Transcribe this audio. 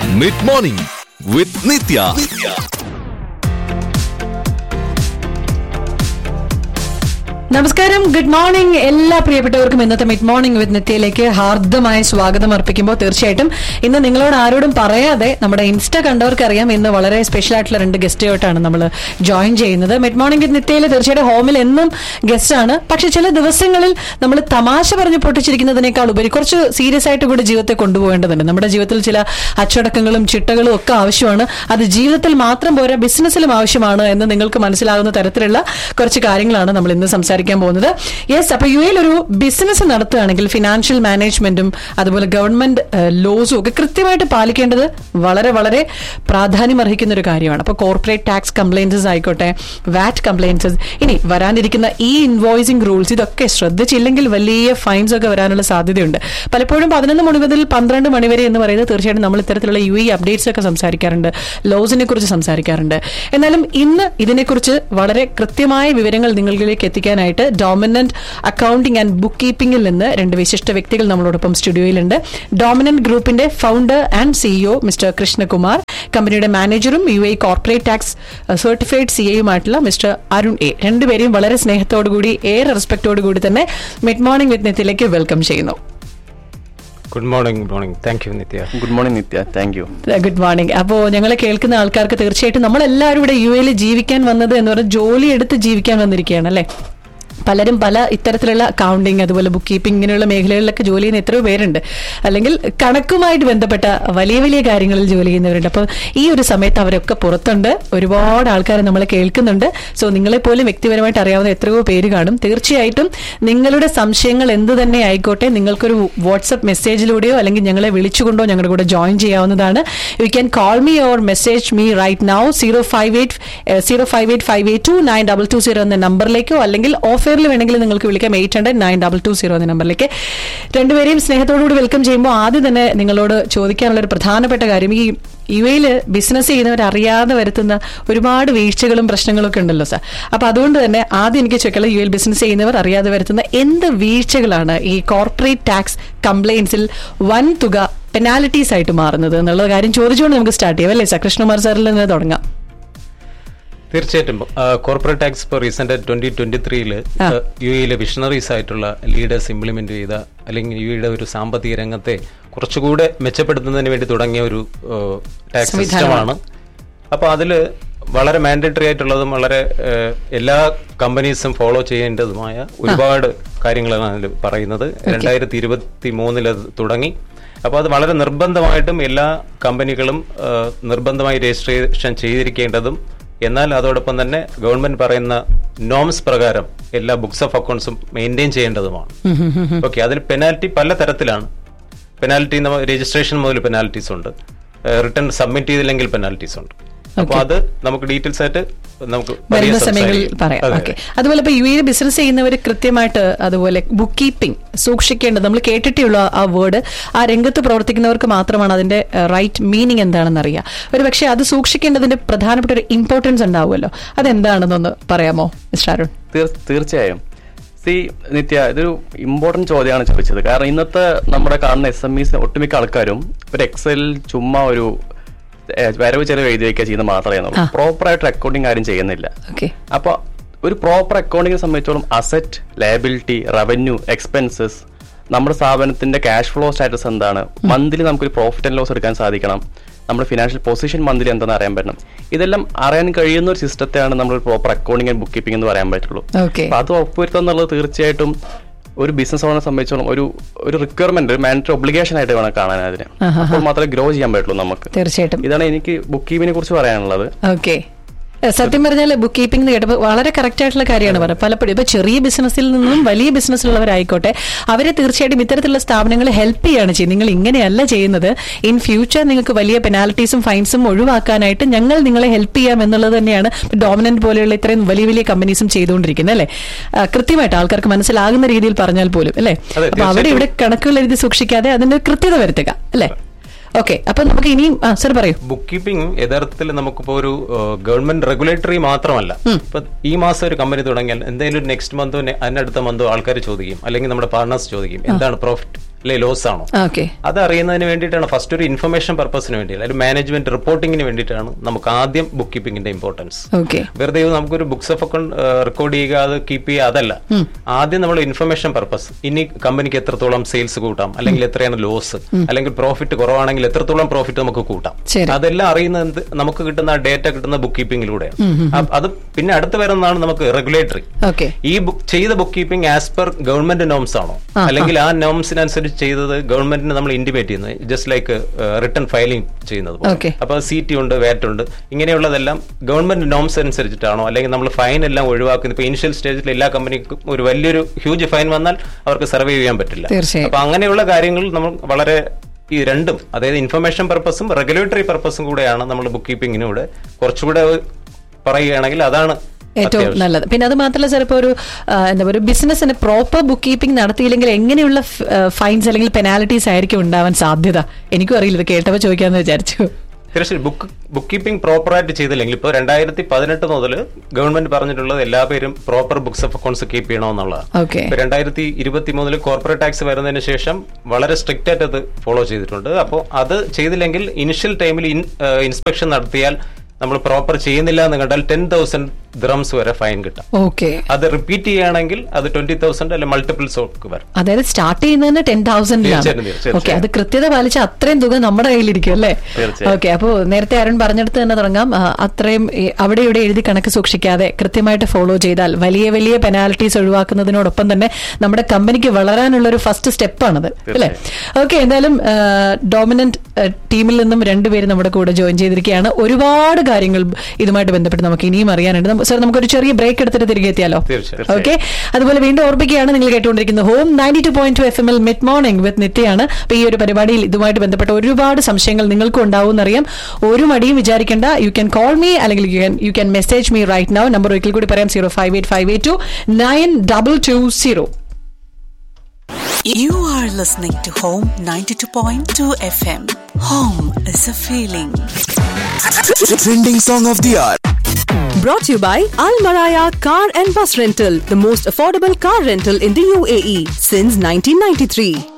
Mid morning വിത്ത് നിത്യ നമസ്കാരം good morning എല്ലാ പ്രിയപ്പെട്ടവർക്കും ഇന്നത്തെ മിഡ് മോർണിംഗ് വിത്ത് നിത്യയിലേക്ക് ഹാർദമായ സ്വാഗതം അർപ്പിക്കുമ്പോൾ തീർച്ചയായിട്ടും ഇന്ന് നിങ്ങളോട് ആരോടും പറയാതെ നമ്മുടെ ഇൻസ്റ്റ കണ്ടവർക്ക് അറിയാം ഇന്ന് വളരെ സ്പെഷ്യൽ ആയിട്ടുള്ള രണ്ട് ഗസ്റ്റുമായിട്ടാണ് നമ്മൾ ജോയിൻ ചെയ്യുന്നത് മിഡ് മോർണിംഗ് വിത്ത് നിത്യയിൽ തീർച്ചയായിട്ടും ഹോമിൽ എന്നും ഗസ്റ്റ് ആണ് പക്ഷെ ചില ദിവസങ്ങളിൽ നമ്മൾ തമാശ പറഞ്ഞ് പൊട്ടിച്ചിരിക്കുന്നതിനേക്കാൾ ഉപരി കുറച്ച് സീരിയസ് ആയിട്ട് കൂടി ജീവിതത്തെ കൊണ്ടുപോകേണ്ടതുണ്ട് നമ്മുടെ ജീവിതത്തിൽ ചില അച്ചടക്കങ്ങളും ചിട്ടകളും ഒക്കെ ആവശ്യമാണ് അത് ജീവിതത്തിൽ മാത്രം പോരാ ബിസിനസ്സിലും ആവശ്യമാണ് എന്ന് നിങ്ങൾക്ക് മനസ്സിലാകുന്ന തരത്തിലുള്ള കുറച്ച് കാര്യങ്ങളാണ് നമ്മൾ ഇന്ന് സംസാരിക്കാൻ പോകുന്നത് യെസ് അപ്പൊ യു എയിൽ ഒരു ബിസിനസ് നടത്തുകയാണെങ്കിൽ ഫിനാൻഷ്യൽ മാനേജ്മെന്റും അതുപോലെ ഗവൺമെന്റ് ലോസും ഒക്കെ കൃത്യമായിട്ട് പാലിക്കേണ്ടത് വളരെ വളരെ പ്രാധാന്യം അർഹിക്കുന്ന ഒരു കാര്യമാണ് അപ്പൊ കോർപ്പറേറ്റ് ടാക്സ് കംപ്ലൈൻസസ് ആയിക്കോട്ടെ വാറ്റ് കംപ്ലൈൻസസ് ഇനി വരാനിരിക്കുന്ന ഈ ഇൻവോയ്സിംഗ് റൂൾസ് ഇതൊക്കെ ശ്രദ്ധിച്ചില്ലെങ്കിൽ വലിയ ഫൈൻസ് ഒക്കെ വരാനുള്ള സാധ്യതയുണ്ട് പലപ്പോഴും പതിനൊന്ന് മണി മുതൽ പന്ത്രണ്ട് മണി വരെ എന്ന് പറയുന്നത് തീർച്ചയായിട്ടും നമ്മൾ ഇത്തരത്തിലുള്ള യു ഇ അപ്ഡേറ്റ്സ് ഒക്കെ സംസാരിക്കാറുണ്ട് ലോസിനെ കുറിച്ച് സംസാരിക്കാറുണ്ട് എന്നാലും ഇന്ന് ഇതിനെക്കുറിച്ച് വളരെ കൃത്യമായ വിവരങ്ങൾ നിങ്ങളിലേക്ക് എത്തിക്കാനായിട്ട് ഡോമിനന്റ് അക്കൗണ്ടിംഗ് ആൻഡ് ബുക്ക് കീപ്പിംഗിൽ നിന്ന് രണ്ട് വിശിഷ്ട വ്യക്തികൾ നമ്മളോടൊപ്പം സ്റ്റുഡിയോയിലുണ്ട് ഡോമിനന്റ് ഗ്രൂപ്പിന്റെ founder and CEO mister Krishnakumar കമ്പനിയുടെ മാനേജറും U A corporate tax certified C എയുമായിട്ടുള്ള മിസ്റ്റർ അരുൺ എ രണ്ടുപേരെയും വളരെ സ്നേഹത്തോടുകൂടി ഏറെ റെസ്പെക്ടോടു കൂടി തന്നെ മിഡ് മോർണിംഗ് വിത്ത് നെത്തിലേക്ക് വെൽക്കം ചെയ്യുന്നു good morning good morning thank you Nithya good morning Nithya thank you good morning അപ്പോൾ ഞങ്ങളെ കേൾക്കുന്ന ആൾക്കാർക്ക് തീർച്ചയായിട്ടും നമ്മളെല്ലാവരും ഇവിടെ യു എയിൽ ജീവിക്കാൻ വന്നത് എന്ന് പറഞ്ഞാൽ ജോലി എടുത്ത് ജീവിക്കാൻ വന്നിരിക്കുകയാണ് അല്ലേ പലരും പല ഇത്തരത്തിലുള്ള അക്കൗണ്ടിങ് അതുപോലെ ബുക്ക് കീപ്പിംഗ് ഇങ്ങനെയുള്ള മേഖലകളിലൊക്കെ ജോലി ചെയ്യുന്ന എത്രയോ പേരുണ്ട് അല്ലെങ്കിൽ കണക്കുമായിട്ട് ബന്ധപ്പെട്ട വലിയ വലിയ കാര്യങ്ങളിൽ ജോലി ചെയ്യുന്നവരുണ്ട് അപ്പോൾ ഈ ഒരു സമയത്ത് അവരൊക്കെ പുറത്തുണ്ട് ഒരുപാട് ആൾക്കാർ നമ്മളെ കേൾക്കുന്നുണ്ട് സോ നിങ്ങളെപ്പോലും വ്യക്തിപരമായിട്ട് അറിയാവുന്ന എത്രയോ പേര് കാണും തീർച്ചയായിട്ടും നിങ്ങളുടെ സംശയങ്ങൾ എന്ത് തന്നെ ആയിക്കോട്ടെ നിങ്ങൾക്കൊരു വാട്സപ്പ് മെസ്സേജിലൂടെയോ അല്ലെങ്കിൽ ഞങ്ങളെ വിളിച്ചുകൊണ്ടോ ഞങ്ങളുടെ കൂടെ ജോയിൻ ചെയ്യാവുന്നതാണ് you can call me or message me right now zero five eight zero five eight five eight two nine double two zero എന്ന നമ്പറിലേക്കോ അല്ലെങ്കിൽ ഓഫറിൽ വേണമെങ്കിൽ നിങ്ങൾക്ക് വിളിക്കാം eight hundred nine double two zero എന്ന നമ്പറിലേക്ക് രണ്ടുപേരെയും സ്നേഹത്തോടുകൂടി വെൽക്കം ചെയ്യുമ്പോൾ ആദ്യം തന്നെ നിങ്ങളോട് ചോദിക്കാനുള്ള ഒരു പ്രധാനപ്പെട്ട കാര്യം ഈ യു എയിൽ ബിസിനസ് ചെയ്യുന്നവർ അറിയാതെ വരുത്തുന്ന ഒരുപാട് വീഴ്ചകളും പ്രശ്നങ്ങളും ഒക്കെ ഉണ്ടല്ലോ സാർ അപ്പൊ അതുകൊണ്ട് തന്നെ ആദ്യം എനിക്ക് ചോദിക്കാനുള്ള യു എൽ ബിസിനസ് ചെയ്യുന്നവർ അറിയാതെ വരുത്തുന്ന എന്ത് വീഴ്ചകളാണ് ഈ കോർപ്പറേറ്റ് ടാക്സ് കംപ്ലൈൻസിൽ വൻ തുക പെനാലിറ്റീസ് ആയിട്ട് മാറുന്നത് എന്നുള്ള കാര്യം ചോദിച്ചുകൊണ്ട് നമുക്ക് സ്റ്റാർട്ട് ചെയ്യാം അല്ലേ സാർ കൃഷ്ണകുമാർ സാറിൽ നിന്ന് തുടങ്ങാം തീർച്ചയായിട്ടും കോർപ്പറേറ്റ് ടാക്സ് ഇപ്പോൾ റീസെന്റ് ട്വന്റി ട്വന്റി ത്രീയില് ആ. യു എയിലെ വിഷണറീസ് ആയിട്ടുള്ള ലീഡേഴ്സ് ഇംപ്ലിമെന്റ് ചെയ്ത അല്ലെങ്കിൽ യു എയുടെ ഒരു സാമ്പത്തിക രംഗത്തെ കുറച്ചുകൂടെ മെച്ചപ്പെടുത്തുന്നതിന് വേണ്ടി തുടങ്ങിയ ഒരു ടാക്സ് സംവിധാനമാണ്. സിസ്റ്റമാണ് അപ്പോൾ അതിൽ വളരെ മാൻഡേറ്ററി ആയിട്ടുള്ളതും വളരെ ഏഹ്, എല്ലാ കമ്പനീസും ഫോളോ ചെയ്യേണ്ടതുമായ ഒരുപാട് കാര്യങ്ങളാണ് അതിൽ പറയുന്നത് രണ്ടായിരത്തി ഇരുപത്തി മൂന്നിൽ അത് തുടങ്ങി അപ്പോൾ അത് വളരെ നിർബന്ധമായിട്ടും എല്ലാ കമ്പനികളും ഏഹ്, നിർബന്ധമായി രജിസ്ട്രേഷൻ ചെയ്തിരിക്കേണ്ടതും എന്നാൽ അതോടൊപ്പം തന്നെ ഗവൺമെന്റ് പറയുന്ന നോംസ് പ്രകാരം എല്ലാ ബുക്സ് ഓഫ് അക്കൗണ്ട്സും മെയിൻറ്റെയിൻ ചെയ്യേണ്ടതുമാണ് ഓക്കെ അതിൽ പെനാൽറ്റി പല തരത്തിലാണ് പെനാൽറ്റി രജിസ്ട്രേഷൻ മുതൽ പെനാൽറ്റീസ് ഉണ്ട് റിട്ടേൺ സബ്മിറ്റ് ചെയ്തില്ലെങ്കിൽ പെനാൽറ്റീസ് ഉണ്ട് അപ്പോൾ അത് നമുക്ക് ഡീറ്റെയിൽസ് ആയിട്ട് നമുക്ക് പതിയെ വരുന്ന സമയങ്ങളിൽ സംസാരിക്കാം. പറയാം അതെ, ഓക്കെ അതുപോലെ ഇപ്പൊ യു എ ബിസിനസ് ചെയ്യുന്നവർ കൃത്യമായിട്ട് അതുപോലെ ബുക്ക് കീപ്പിംഗ് സൂക്ഷിക്കേണ്ടത് നമ്മൾ കേട്ടിട്ടുള്ള ആ വേർഡ് ആ രംഗത്ത് പ്രവർത്തിക്കുന്നവർക്ക് മാത്രമാണ് അതിന്റെ റൈറ്റ് മീനിങ് എന്താണെന്ന് അറിയാം ഒരു പക്ഷേ അത് സൂക്ഷിക്കേണ്ടതിന്റെ പ്രധാനപ്പെട്ട ഒരു ഇമ്പോർട്ടൻസ് ഉണ്ടാവുമല്ലോ അതെന്താണെന്നൊന്ന് പറയാമോ മിസ്റ്റർ അരുൺ തീർ- തീർച്ചയായും സി നിത്യ ഇതൊരു ഇമ്പോർട്ടന്റ് ചോദ്യമാണ് ചോദിച്ചത് കാരണം ഇന്നത്തെ നമ്മുടെ കാണുന്ന എസ് എം ഇസ് ഒട്ടുമിക്ക ആൾക്കാരും ഒരു എക്സൽ ചുമ്മാ ഒരു ഏഹ്, വരവ് ചെലവ് എഴുതി വെക്കുക ചെയ്യുന്നത് മാത്രമേ ആ. ചെയ്യുന്നുള്ളൂ പ്രോപ്പർ ആയിട്ട് അക്കൗണ്ടിങ് ആരും ചെയ്യുന്നില്ല ഓക്കെ അപ്പൊ ഒരു പ്രോപ്പർ അക്കൗണ്ടിങ്ങിനെ സംബന്ധിച്ചോളം അസറ്റ് ലയബിലിറ്റി റവന്യൂ എക്സ്പെൻസസ് നമ്മുടെ സ്ഥാപനത്തിന്റെ ക്യാഷ് ഫ്ലോ സ്റ്റാറ്റസ് എന്താണ് മന്ത്ലി നമുക്കൊരു പ്രോഫിറ്റ് ആൻഡ് ലോസ് എടുക്കാൻ സാധിക്കണം നമ്മുടെ ഫിനാൻഷ്യൽ പൊസിഷൻ മന്ത്ലി എന്താണെന്ന് അറിയാൻ പറ്റണം ഇതെല്ലാം അറിയാൻ കഴിയുന്ന ഒരു സിസ്റ്റത്തെയാണ് നമ്മൾ proper accounting and bookkeeping എന്ന് പറയാൻ പറ്റുള്ളൂ ഓക്കെ അപ്പൊ അത് ഉറപ്പുവരുത്തുക എന്നുള്ളത് തീർച്ചയായിട്ടും ഒരു ബിസിനസ് ഓണറെ സംബന്ധിച്ചോളം ഒരു ഒരു റിക്വയർമെന്റ് ഒരു മാൻഡറി ഒബ്ലിഗേഷൻ ആയിട്ട് വേണം കാണാൻ അതിനെ ആഹാ. അപ്പോൾ മാത്രമേ ഗ്രോ ചെയ്യാൻ പറ്റുള്ളൂ നമുക്ക് തീർച്ചയായിട്ടും ഇതാണ് എനിക്ക് ബുക്ക് കീപ്പിങ്ങിനെ കുറിച്ച് പറയാനുള്ളത് ഓക്കെ സത്യം പറഞ്ഞാൽ ബുക്ക് കീപ്പിംഗ് എന്ന് കേട്ടപ്പോൾ വളരെ കറക്റ്റ് ആയിട്ടുള്ള കാര്യമാണ് പറയുന്നത് പലപ്പോഴും ഇപ്പൊ ചെറിയ ബിസിനസ്സിൽ നിന്നും വലിയ ബിസിനസ്സിലുള്ളവരായിക്കോട്ടെ അവരെ തീർച്ചയായിട്ടും ഇത്തരത്തിലുള്ള സ്ഥാപനങ്ങൾ ഹെൽപ്പ് ചെയ്യാണ് ചെയ്യുന്നത് നിങ്ങൾ ഇങ്ങനെയല്ല ചെയ്യുന്നത് ഇൻ ഫ്യൂച്ചർ നിങ്ങൾക്ക് വലിയ പെനാൽറ്റീസും ഫൈൻസും ഒഴിവാക്കാനായിട്ട് ഞങ്ങൾ നിങ്ങളെ ഹെൽപ്പ് ചെയ്യാം എന്നുള്ളത് തന്നെയാണ് ഡോമിനന്റ് പോലെയുള്ള ഇത്രയും വലിയ വലിയ കമ്പനീസും ചെയ്തുകൊണ്ടിരിക്കുന്നത് അല്ലേ ആ, കൃത്യമായിട്ട് ആൾക്കാർക്ക് മനസ്സിലാകുന്ന രീതിയിൽ പറഞ്ഞാൽ പോലും അല്ലേ അതെ, അപ്പൊ അവിടെ ഇവിടെ കണക്കുകൾ എഴുതി സൂക്ഷിക്കാതെ അതിന്റെ കൃത്യത വരുത്തുക അല്ലേ ഓക്കെ അപ്പൊ നമുക്ക് ഇനിയും ആ സർ പറയൂ ബുക്ക് കീപ്പിംഗ് യഥാർത്ഥത്തിൽ നമുക്കിപ്പോ ഒരു ഗവൺമെന്റ് റെഗുലേറ്ററി മാത്രമല്ല ഇപ്പൊ ഈ മാസം ഒരു കമ്പനി തുടങ്ങിയാൽ എന്തെങ്കിലും നെക്സ്റ്റ് മന്തോ അതിനടുത്ത മന്തോ ആൾക്കാർ ചോദിക്കും അല്ലെങ്കിൽ നമ്മുടെ പാർട്ണേഴ്സ് ചോദിക്കും എന്താണ് പ്രോഫിറ്റ് അല്ലെ ലോസ് ആണോ ഓക്കെ അത് അറിയുന്നതിന് വേണ്ടിയിട്ടാണ് ഫസ്റ്റ് ഒരു ഇൻഫർമേഷൻ പർപ്പസിന് വേണ്ടി അല്ലെങ്കിൽ മാനേജ്മെന്റ് റിപ്പോർട്ടിങ്ങിന് വേണ്ടിയിട്ടാണ് നമുക്ക് ആദ്യം ബുക്ക് കീപ്പിംഗിന്റെ ഇമ്പോർട്ടൻസ് ഓക്കെ വെറുതെ നമുക്കൊരു ബുക്സ് ഓഫ് അക്കൗണ്ട് റെക്കോർഡ് ചെയ്യുക അത് കീപ്പ് ചെയ്യുക അതല്ല ആദ്യം നമ്മൾ ഇൻഫർമേഷൻ പർപ്പസ് ഇനി കമ്പനിക്ക് എത്രത്തോളം സെയിൽസ് കൂട്ടാം അല്ലെങ്കിൽ എത്രയാണ് ലോസ് അല്ലെങ്കിൽ പ്രോഫിറ്റ് കുറവാണെങ്കിൽ എത്രത്തോളം പ്രോഫിറ്റ് നമുക്ക് കൂട്ടാം ശരി. അതെല്ലാം അറിയുന്നത് എന്ത് നമുക്ക് കിട്ടുന്ന ഡേറ്റ കിട്ടുന്ന ബുക്ക് കീപ്പിംഗിലൂടെയാണ് അപ്പ- അത് പിന്നെ അടുത്ത് വരുന്നതാണ് നമുക്ക് റെഗുലേറ്ററി ഓക്കെ ഈ ബുക്ക് ചെയ്ത bookkeeping as per government norms ആണോ ആ, അല്ലെങ്കിൽ ആ നോംസിനനുസരിച്ച് ചെയ്തത് ഗവൺമെന്റിന് നമ്മൾ ഇന്റിമേറ്റ് ചെയ്യുന്നത് ജസ്റ്റ് ലൈക്ക് റിട്ടേൺ ഫയലിംഗ് ചെയ്യുന്നത് പോലെ. Okay. അപ്പൊ സി ടി ഉണ്ട് വാറ്റ് ഉണ്ട് ഇങ്ങനെയുള്ളതെല്ലാം ഗവൺമെന്റ് നോംസ് അനുസരിച്ചിട്ടാണോ അല്ലെങ്കിൽ നമ്മൾ ഫൈൻ എല്ലാം ഒഴിവാക്കുന്നത് ഇപ്പൊ ഇനിഷ്യൽ സ്റ്റേജിൽ എല്ലാ കമ്പനിക്കും ഒരു വലിയൊരു ഹ്യൂജ് ഫൈൻ വന്നാൽ അവർക്ക് സർവൈവ് ചെയ്യാൻ പറ്റില്ല തീർച്ചയായും. അപ്പൊ അങ്ങനെയുള്ള കാര്യങ്ങൾ നമ്മൾ വളരെ ഈ രണ്ടും അതായത് ഇൻഫർമേഷൻ പർപ്പസും റെഗുലേറ്ററി പർപ്പസും കൂടെയാണ് നമ്മൾ ബുക്ക് കീപ്പിങ്ങിനൂടെ കുറച്ചുകൂടെ പറയുകയാണെങ്കിൽ അതാണ് ഏറ്റവും അത്യാവശ്യം. നല്ലത് പിന്നെ അത് മാത്രമല്ല സാർ ഇപ്പോൾ ഒരു ആ, എന്താ പറയുക ബിസിനസ്സിന് പ്രോപ്പർ ബുക്ക് കീപ്പിംഗ് നടത്തിയില്ലെങ്കിൽ എങ്ങനെയുള്ള ഫൈൻസ് അല്ലെങ്കിൽ പെനാലിറ്റീസ് ആയിരിക്കും ഉണ്ടാവാൻ സാധ്യത എനിക്കും അറിയില്ല ഇത് കേട്ടപ്പോൾ ചോദിക്കാമെന്ന് വിചാരിച്ചു തീർച്ചയായും ബുക്ക് ബുക്ക് കീപ്പിംഗ് പ്രോപ്പറായിട്ട് ചെയ്തില്ലെങ്കിൽ ഇപ്പോൾ രണ്ടായിരത്തി പതിനെട്ട് മുതൽ ഗവൺമെന്റ് പറഞ്ഞിട്ടുള്ളത് എല്ലാ പേരും proper books of accounts keep ചെയ്യണമെന്നുള്ളതാണ് ഓക്കെ ഇപ്പൊ രണ്ടായിരത്തി ഇരുപത്തി മൂന്നില് കോർപ്പറേറ്റ് ടാക്സ് വരുന്നതിന് ശേഷം വളരെ സ്ട്രിക്റ്റ് ആയിട്ട് അത് ഫോളോ ചെയ്തിട്ടുണ്ട് അപ്പോൾ അത് ചെയ്തില്ലെങ്കിൽ ഇനിഷ്യൽ ടൈമിൽ ഇൻസ്പെക്ഷൻ നടത്തിയാൽ നമ്മൾ പ്രോപ്പർ ചെയ്യുന്നില്ല എന്ന് കണ്ടാൽ ടെൻ തൗസൻഡ് ദ്രംസ് വരെ ഫൈൻ കിട്ടാം ഓക്കെ അത് റിപ്പീറ്റ് ചെയ്യുകയാണെങ്കിൽ അത് ട്വന്റി തൗസൻഡ് അല്ലെങ്കിൽ മൾട്ടിപ്പിൾസ് ഒക്കെ വരും അതായത് സ്റ്റാർട്ട് ചെയ്യുന്നതിന് ടെൻ തൗസൻഡിലാണ് തീർച്ചയായിട്ടും, തീർച്ചയായും. ഓക്കെ അത് കൃത്യത പാലിച്ച അത്രയും തുക നമ്മുടെ കയ്യിലിരിക്കും അല്ലേ തീർച്ചയായും. ഓക്കെ അപ്പോൾ നേരത്തെ അരുൺ പറഞ്ഞെടുത്ത് തന്നെ തുടങ്ങാം ആ, അത്രയും ഈ അവിടെ ഇവിടെ എഴുതി കണക്ക് സൂക്ഷിക്കാതെ കൃത്യമായിട്ട് ഫോളോ ചെയ്താൽ വലിയ വലിയ പെനാൽറ്റീസ് ഒഴിവാക്കുന്നതിനോടൊപ്പം തന്നെ നമ്മുടെ കമ്പനിക്ക് വളരാനുള്ള ഒരു ഫസ്റ്റ് സ്റ്റെപ്പാണത് അല്ലേ ഓക്കെ എന്തായാലും ഡോമിനന്റ് ടീമിൽ നിന്നും രണ്ടുപേരും നമ്മുടെ കൂടെ ജോയിൻ ചെയ്തിരിക്കുകയാണ് ഒരുപാട് കാര്യങ്ങൾ ഇതുമായിട്ട് ബന്ധപ്പെട്ട് നമുക്ക് ഇനിയും അറിയാനുണ്ട് സർ നമുക്കൊരു ചെറിയ ബ്രേക്ക് എടുത്തിട്ട് തിരികെ എത്തിയാലോ തീർച്ചയായും. ഓക്കെ അതുപോലെ വീണ്ടും ഓർമ്മിക്കുകയാണ് നിങ്ങൾ കേട്ടുകൊണ്ടിരിക്കുന്നത് home ninety two point two F M L mid morning with നിത്യയാണ് അപ്പൊ ഈ ഒരു പരിപാടിയിൽ ഇതുമായിട്ട് ബന്ധപ്പെട്ട ഒരുപാട് സംശയങ്ങൾ നിങ്ങൾക്കും ഉണ്ടാവും എന്നറിയാം ഒരു മടിയും വിചാരിക്കേണ്ട യു ക്യാൻ കോൾ മീ അല്ലെങ്കിൽ you can you can message me right now number ഒരിക്കൽ കൂടി പറയാം zero five eight five eight two nine double two zero You are listening to Home 92.2 FM. Home is a feeling. Trending song of the hour. Brought to you by Al Maraya Car and Bus Rental, the most affordable car rental in the UAE since 1993.